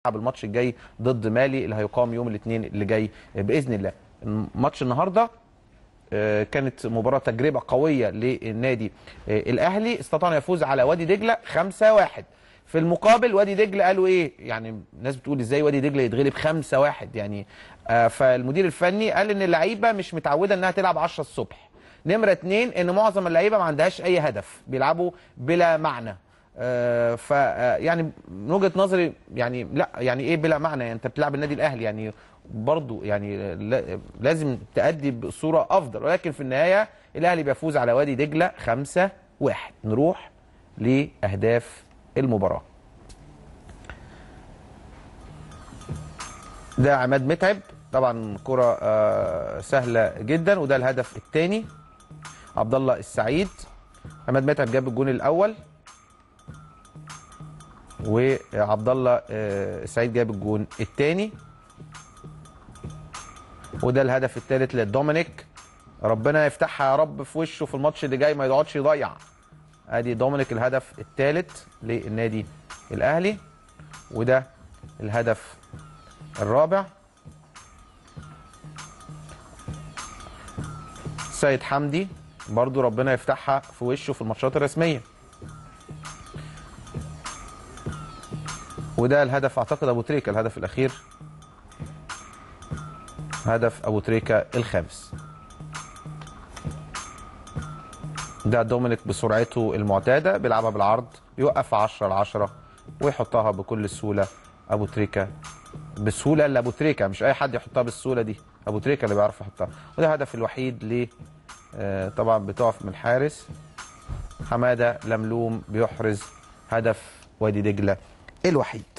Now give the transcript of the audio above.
الماتش الجاي ضد مالي اللي هيقام يوم الاثنين اللي جاي باذن الله ماتش النهارده آه، كانت مباراه تجربه قويه للنادي آه، الاهلي استطاع ان يفوز على وادي دجله 5-1 في المقابل وادي دجله قالوا ايه يعني الناس بتقول ازاي وادي دجله يتغلب 5-1 يعني آه، فالمدير الفني قال ان اللعيبه مش متعوده انها تلعب 10 الصبح نمره اتنين ان معظم اللعيبه ما عندهاش اي هدف بيلعبوا بلا معنى آه، ف آه، يعني من وجهه نظري يعني لا يعني ايه بلا معنى يعني انت بتلعب النادي الاهلي يعني برضو يعني لا- لازم تأدي بصوره افضل ولكن في النهايه الاهلي بيفوز على وادي دجله 5 1 نروح لاهداف المباراه ده عماد متعب طبعا كرة آه، سهلة جدا وده الهدف الثاني عبد الله السعيد عماد متعب جاب الجون الأول وعبد الله آه، السعيد جاب الجون الثاني وده الهدف الثالث لدومينيك ربنا يفتحها يا رب في وشه في الماتش اللي جاي ما يقعدش يضيع ادي دومينيك الهدف الثالث للنادي الاهلي وده الهدف الرابع سيد حمدي برضو ربنا يفتحها في وشه في الماتشات الرسميه وده الهدف اعتقد ابو تريكه الهدف الاخير هدف ابو تريكه الخامس ده دومينيك بسرعته المعتاده بيلعبها بالعرض يوقف 10 ل 10 ويحطها بكل سهوله ابو تريكه بسهوله الا ابو تريكه مش اي حد يحطها بالسهوله دي ابو تريكه اللي بيعرف يحطها وده الهدف الوحيد ل آه، طبعا بتقف من الحارس حماده لملوم بيحرز هدف وادي دجله الوحيد